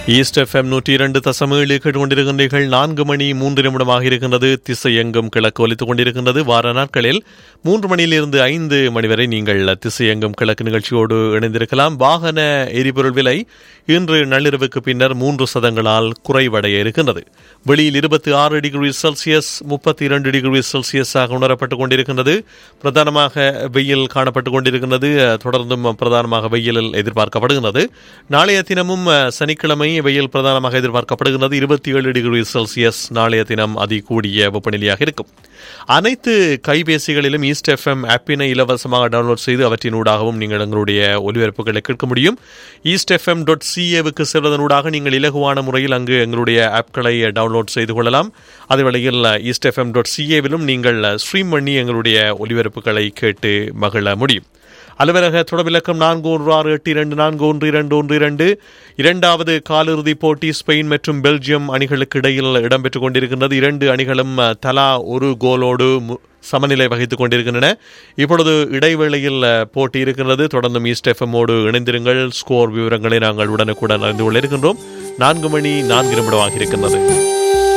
east FM நூற்றி இரண்டு தசம் ஏழு கேட்டுக்கொண்டிருக்கின்றீர்கள் நான்கு மணி மூன்று நிமிடமாக இருக்கின்றது திசை எங்கும் கிழக்கு ஒலித்துக் கொண்டிருக்கின்றது வார நாட்களில் மூன்று மணியிலிருந்து ஐந்து மணி வரை நீங்கள் திசை எங்கும் கிழக்கு நிகழ்ச்சியோடு இணைந்திருக்கலாம் வாகன எரிபொருள் விலை இன்று நள்ளிரவுக்கு பின்னர் மூன்று சதங்களால் குறைவடைய இருக்கின்றது வெளியில் இருபத்தி ஆறு டிகிரி செல்சியஸ் முப்பத்தி இரண்டு டிகிரி செல்சியஸாக உணரப்பட்டுக் கொண்டிருக்கின்றது பிரதானமாக வெயில் காணப்பட்டுக் கொண்டிருக்கின்றது தொடர்ந்தும் பிரதானமாக வெயிலில் எதிர்பார்க்கப்படுகின்றது நாளைய தினமும் சனிக்கிழமை வெயில் பிரதானமாக எதிர்பார்க்கப்படுகிறது இருபத்தி ஏழு டிகிரி செல்சியஸ் நாளைய தினம் அதி கூடிய வெப்பநிலையாக இருக்கும் அனைத்து கைபேசிகளிலும் ஈஸ்ட் எஃப்எம் ஆப்பினை இலவசமாக டவுன்லோட் செய்து அவற்றினூடாகவும் நீங்கள் எங்களுடைய ஒலிபரப்புகளை கேட்க முடியும் ஈஸ்ட் எஃப்எம் டாட் சிஏவுக்கு செல்வதனூடாக நீங்கள் இலகுவான முறையில் அங்கு எங்களுடைய ஆப்களை டவுன்லோட் செய்து கொள்ளலாம் அதே வேளையில் ஈஸ்ட் எஃப்எம் டாட் சிஏவிலும் நீங்கள் ஸ்ட்ரீம் பண்ணி எங்களுடைய ஒலிபரப்புகளை கேட்டு மகிழ முடியும் அலுவலக தொடர்பிலக்கம் நான்கு ஒன்று ஆறு எட்டு இரண்டு நான்கு ஒன்று இரண்டு ஒன்று இரண்டு இரண்டாவது காலிறுதிப் போட்டி ஸ்பெயின் மற்றும் பெல்ஜியம் அணிகளுக்கு இடையில் இடம்பெற்றுக் கொண்டிருக்கின்றது இரண்டு அணிகளும் தலா ஒரு கோலோடு சமநிலை வகித்துக் கொண்டிருக்கின்றன இப்பொழுது இடைவேளையில் போட்டி இருக்கின்றது தொடர்ந்து ஈஸ்ட் எஃப்எம்மோடு இணைந்திருங்கள் ஸ்கோர் விவரங்களை நாங்கள் உடனுக்குடன் அறிந்து கொள்ள இருக்கின்றோம் நான்கு மணி நான்கு நிமிடமாக இருக்கின்றது